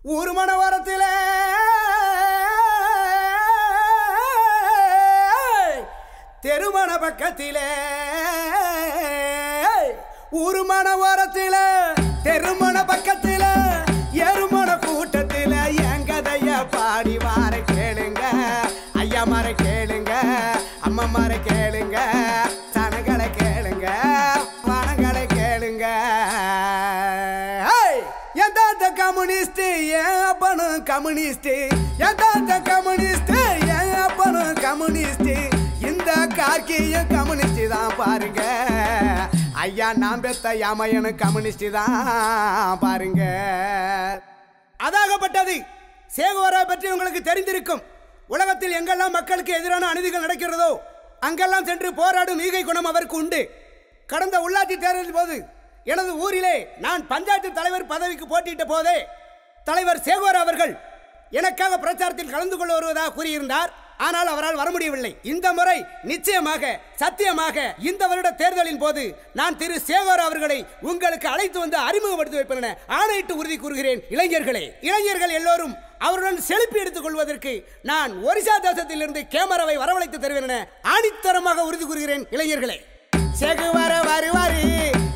ஊர் மணவரத்தில் தெருமண பக்கத்திலே ஊர் மணவரத்தில் தெருமண பக்கத்தில் எருமண கூட்டத்தில் என் கதைய பாடி வார கேளுங்க ஐயா மாற கேளுங்க அம்மா மாற கேளுங்க சனங்களை கேளுங்க பணங்களை கேளுங்க ஹேய்! என் தாத்த கம்யூனிஸ்ட் என் அப்பனும் கம்யூனிஸ்ட் என் தாத்த கம்யூனிஸ்ட் என் அப்பனும் கம்யூனிஸ்ட் இந்த கார்கியும் கம்யூனிஸ்ட் தான் பாருங்க ஐயா நான் பெத்த யாமையனும் கம்யூனிஸ்ட் தான் பாருங்க அதாகப்பட்டது சேகுவரா பற்றி உங்களுக்கு தெரிந்திருக்கும் உலகத்தில் எங்கெல்லாம் மக்களுக்கு எதிரான அநீதிகள் நடக்கிறதோ அங்கெல்லாம் சென்று போராடும் ஈகை குணம் அவருக்கு உண்டு கடந்த உள்ளாட்சி தேர்தலின் போது எனது ஊரிலே நான் பஞ்சாயத்து தலைவர் பதவிக்கு போட்டியிட்ட போதே தலைவர் சேகோர் அவர்கள் எனக்காக பிரச்சாரத்தில் கலந்து கொள்ள வருவதாக கூறியிருந்தார் ஆனால் அவரால் வர முடியவில்லை இந்த முறை நிச்சயமாக சத்தியமாக இந்த வருட தேர்தலின் போது நான் திரு சேகோர் அவர்களை உங்களுக்கு அழைத்து வந்து அறிமுகப்படுத்தி வைப்பேன் என ஆணையிட்டு உறுதி கூறுகிறேன் இளைஞர்களே இளைஞர்கள் எல்லோரும் அவருடன் செலுப்பி எடுத்துக் கொள்வதற்கு நான் ஒரிசா தேசத்திலிருந்து கேமராவை வரவழைத்து தருவேன் என ஆணித்தரமாக உறுதி கூறுகிறேன் இளைஞர்களே சேகுவர வருவாரு